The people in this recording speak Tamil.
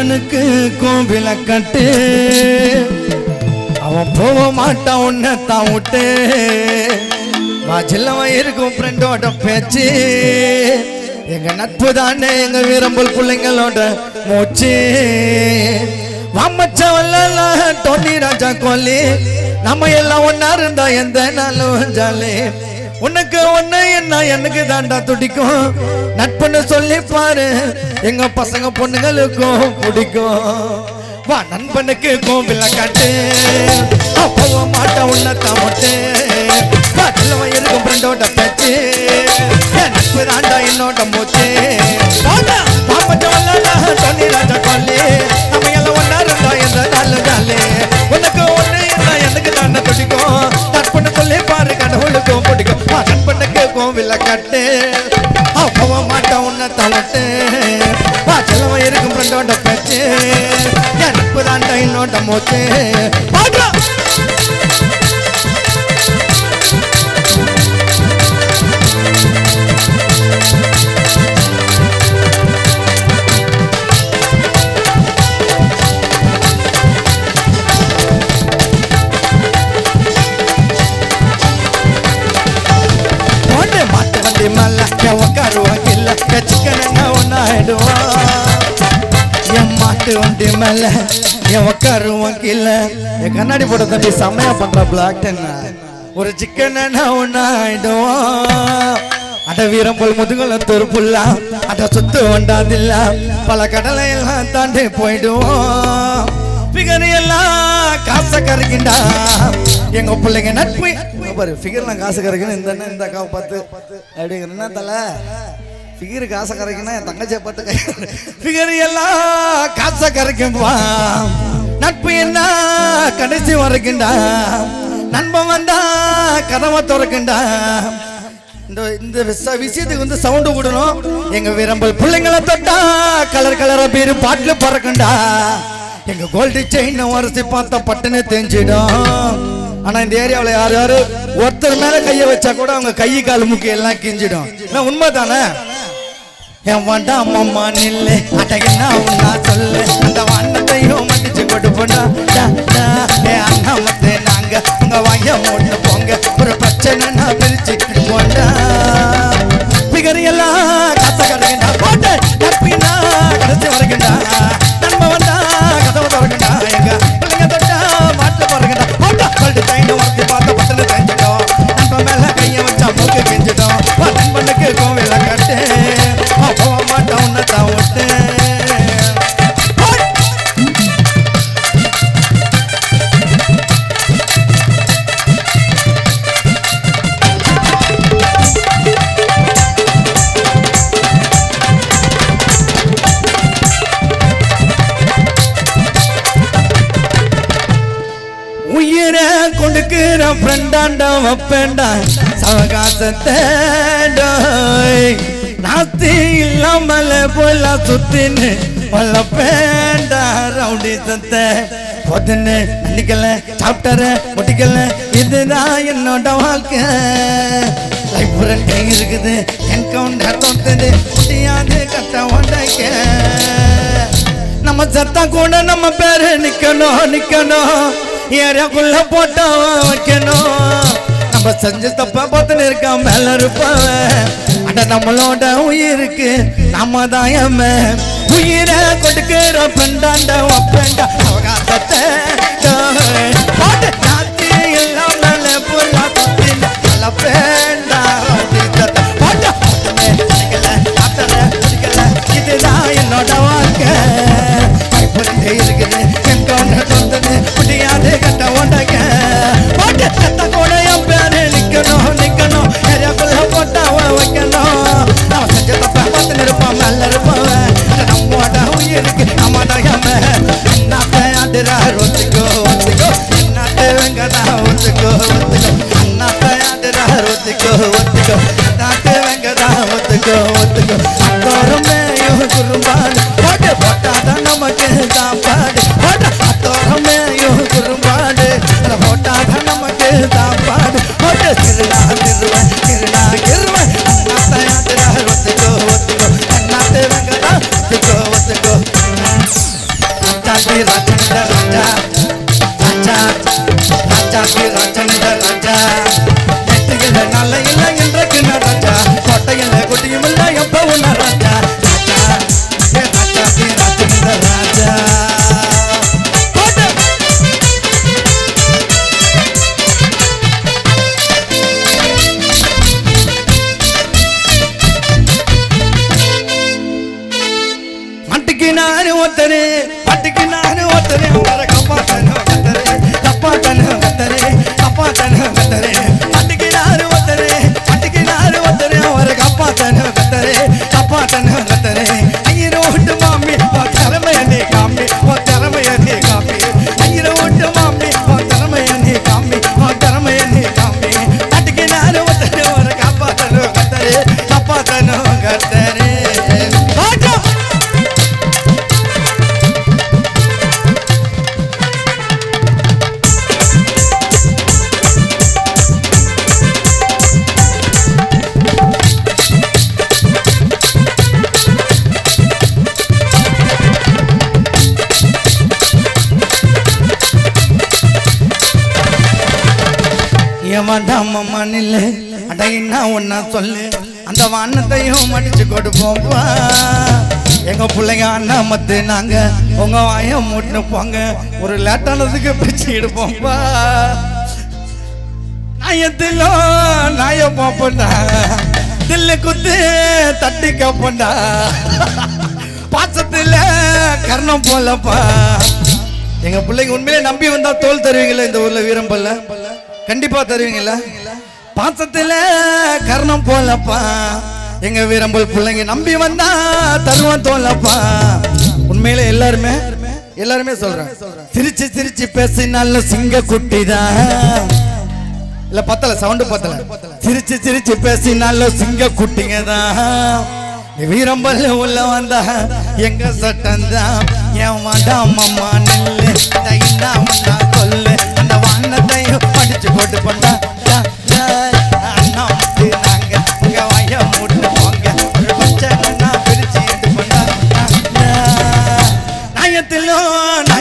நண்பனுக்கு கோவில கட்டு அவன் போக மாட்டான் உன்னை தான் விட்டு வாஜில்லவன் இருக்கும் ஃப்ரெண்டோட பேச்சு எங்க நட்பு தானே எங்க வீரம்பல் பிள்ளைங்களோட மூச்சு வாமச்சவல்ல டோனி ராஜா கோலி நம்ம எல்லாம் ஒன்னா இருந்தா எந்த நாளும் ஜாலி உனக்கு ஒண்ணு என்ன எனக்கு தாண்டா துடிக்கும் நட்புன்னு சொல்லி பாரு எங்க பசங்க பொண்ணுங்களுக்கும் பிடிக்கும் வா நண்பனுக்கு கோவில காட்டு போக மாட்டேன் உன்னை தாமட்டு வா நல்லவன் இருக்கும் ஃப்ரெண்டோட பேச்சு என் நட்பு தாண்டா என்னோட மூச்சு வாடா, பாப்பச்ச வல்லல, தண்ணி ராஜா கொல்லி. நம்ம எல்லாம் ஒண்ணா இருந்தா எந்த நாளும் ஜாலி. உனக்கு ஒண்ணு என்ன எனக்கு தாண்டா துடிக்கும் நட்புன்னு சொல்லி பாரு கடவுளுக்கும் பிடிக்கும் வா நண்பனுக்கு கோவில கட்டு போக மாட்டான் உன்னை தவிட்டு வா செலவன் இருக்கும் ஃப்ரெண்டோட பேச்சு என் நட்பு தாண்டா என்னோட மூச்சு பாடுறா போட்டு மாட்டு வண்டி மேல என் உட்காருவாங்க இல்ல சிக்கன் ஒன்னாயிடுவான் என் மாட்டு வண்டி மேல என் உட்காருவாங்க இல்ல என் கண்ணாடி போட தம்பி செம்மையா பண்ற பிளாக் ஒரு சிக்கன் ஒன்னாயிடுவான் அட வீரம் போல் முதுகுல தொறுப்புல்லா அட சுத்து வண்டாதில்ல பல கடலை எல்லாம் தாண்டி போயிடுவோம் பிகர் எல்லாம் காசை கறக்கிண்டா எங்க பிள்ளைங்க நட்பு இங்க பாரு ஃபிகர்லாம் காசு கறக்குன்னு இந்த அண்ணன் இந்த அக்காவை பார்த்து அப்படிங்கிற என்ன தலை ஃபிகர் காசை கரைக்குன்னா என் தங்கச்சியை பார்த்து கை ஃபிகர் எல்லாம் காசை கரைக்கும்பா நட்பு என்ன கடைசி வரைக்கும்டா நண்பன் வந்தா கதவை திறக்குண்டா இந்த இந்த விஷ- விஷயத்துக்கு வந்து சவுண்டு விடணும் எங்க விரம்பல் பிள்ளைங்களை தொட்டா கலர் கலரா பேரு பாட்டுல பறக்குண்டா எங்க கோல்டு செயின் உரசி பார்த்தா பட்டுன்னு தெரிஞ்சிடும் ஆனா இந்த ஏரியாவில் யார் யாரு ஒருத்தர் மேல கைய வச்சா கூட அவங்க கை கால் முக்கி எல்லாம் கிஞ்சிடும் இல்லை உண்மைதானே என் வேண்டாம் அம்மா நில்லு அட என்ன உன்னா சொல்லு அந்த வண்ணத்தையும் மன்னிச்சு கொடுப்போண்டா டா, டா. ஏ அண்ணா மத்தே நாங்க உங்க வாங்க மூட்டு போங்க ஒரு பிரச்சனை நான் பிரிச்சு போண்டா பிகர் எல்லாம் காசை கடைக்கண்டா போட்டு கப்பினா கடைசி வரைக்கண்டா நன்ம வந்தா கதவை திறக்கண்டா எங்க பிள்ளைங்க தொட்டா மாட்டு போறக்கண்டா போட்டா பல்டு தைண்டு வரது பார்த்த பட்டல தைஞ்சிட்டோம் நண்ப மேல கைய வச்சா மூக்கு கெஞ்சிட்டோம் வா நண்பனுக்கு கோவில கட்டு போக மாட்டோம் உன்னை தான் விட்டு உயிரை கொடுக்கிற ஃப்ரெண்டாண்டா வைப்பேண்டா சவகாசத்தை நாத்தி இல்லாமல போல சுத்தின்னு வளப்பேண்டா ரவுடி சத்த பொதுன்னு நினைக்கல சாப்பிட்டற முட்டிக்கல இதுதான் என்னோட வாழ்க்கை லைஃப் ரெண்டே இருக்குது என்கவுண்டர் தோட்டது முடியாது கட்ட உடைக்க நம்ம சத்தா கூட நம்ம பேரு நிக்கணும் நிக்கணும் ஏரியாக்குள்ள போட்டா வைக்கணும் நம்ம செஞ்ச தப்பா பார்த்துன்னு இருக்கான் மேல இருப்பவன் அட நம்மளோட உயிருக்கு நாம தான் எம்ம உயிரை கொடுக்கிற பெண்டாண்ட ஒப்பேண்டா அவகாசத்தை பாட்டு நாத்தி எல்லாம் மேல புல்லா குத்தி நல்ல பேண்டா பாட்டு பாட்டுமே நினைக்கல காத்தல குடிக்கல இதுதான் என்னோட வாழ்க்கை கைப்பறிந்தே இருக்குது என் கவுண்ட தொந்தது முடியாது கட்ட ஓட்டங்க பாட்டு கத்த கூட என் பேரு நிக்கணும் நிக்கணும் ஏரியாக்குள்ள போட்டா வைக்கணும் நான் செஞ்ச தப்ப பார்த்து இருப்பான் மேல இருப்பவன் நம்மோட உயிருக்கு நம்மோட எம்ம நாட்டை ஆடுறா ஒத்துக்கோ ஒத்துக்கோ நாட்டை வெங்கடா ஒத்துக்கோ ஒத்துக்கோ நாட்டை ஆடுறா ஒத்துக்கோ ஒத்துக்கோ நாட்டு வெங்கடா ஒத்துக்கோ ஒத்துக்கோ அத்தோரமேயும் குறும்பாடு போட்டு போட்டாதான் நமக்கு சாப்பாடு போட்ட அத்தோரமேயும் குறும்பாடு அதை போட்டாதான் நமக்கு சாப்பாடு போட்டு திருடா திருவன் திருடா கிருவன் நாட்டை ஆடுறா ஒத்துக்கோ ஒத்துக்கோ நாட்டு வெங்கடா ஒத்துக்கோ ஒத்துக்கோ ராஜாதி ராஜந்த ராஜா ராஜா ராஜாதி ராஜந்த ராஜா நெற்றியில நல்ல இல்லை என்றக்கு ராஜா கோட்டையில குட்டியும் இல்லை எப்பவும் ராஜா ராஜா ஏ ராஜாதி ராஜந்த ராஜா போட்டு மட்டுக்கு நானு ஒத்தரு பட்டுக்கு நானு ஒத்தரு வர கப்பாத்தனு கத்தரு கப்பாத்தனு கத்தரு கப்பாத்தனு கத்தரு பட்டுக்கு நானு ஒத்தரு பட்டுக்கு நானு ஒத்தரு வர கப்பாத்தனு கத்தரு கப்பாத்தனு கத்தரு ஐயரோ விட்டு மாமி உன் திறமைய நீ காமி உன் திறமைய நீ காமி ஐயரோ விட்டு மாமி உன் திறமைய நீ காமி உன் திறமைய நீ காமி பட்டுக்கு நானு ஒத்தரு வர கப்பாத்தனு கத்தரு கப்பாத்தனு கத்தரு பாட்டம் ஏமாண்டாம் அம்மா நில்லு அடையினா ஒன்னா சொல்லு அந்த வானத்தையும் மடிச்சு கொடுப்போம்ப்பா எங்க பிள்ளைங்க அண்ணா மத்து நாங்க உங்க வாய மூட்டு போங்க ஒரு லேட்டானதுக்கு பிச்சு எடுப்போம்ப்பா நாயத்திலோ நாய பாப்பண்டா தில்லு குத்து தட்டி கப்பண்டா பாசத்துல கர்ணம் போலப்பா எங்க பிள்ளைங்க உண்மையிலே நம்பி வந்தா தோல் தருவீங்களா இந்த ஊர்ல வீரம்பல்ல கண்டிப்பா தருவீங்களா பாசத்துல கர்ணம் போலப்பா எங்க வீரம்பல் பிள்ளைங்க நம்பி வந்தா தருவான் தோலப்பா உண்மையிலே எல்லாருமே எல்லாருமே சொல்றேன் சிரிச்சு சிரிச்சு பேசினால சிங்க குட்டிதான் இல்ல பத்தல சவுண்ட் பத்தல சிரிச்சு சிரிச்சு பேசினால சிங்க குட்டிங்க தான் வீரம்பல்ல உள்ள வந்தா எங்க சட்டம் தான் என் மாட்டாம் அம்மா நெல்லு தைனா ஒன்னா சொல்லு அந்த வானத்தையும் படிச்சு போட்டு பண்ணா அண்ணா வந்து நாங்க உங்க வய மூட்டு போங்க ஒரு பச்சை நான் பிரிச்சு இது பண்ணா நாயத்திலும்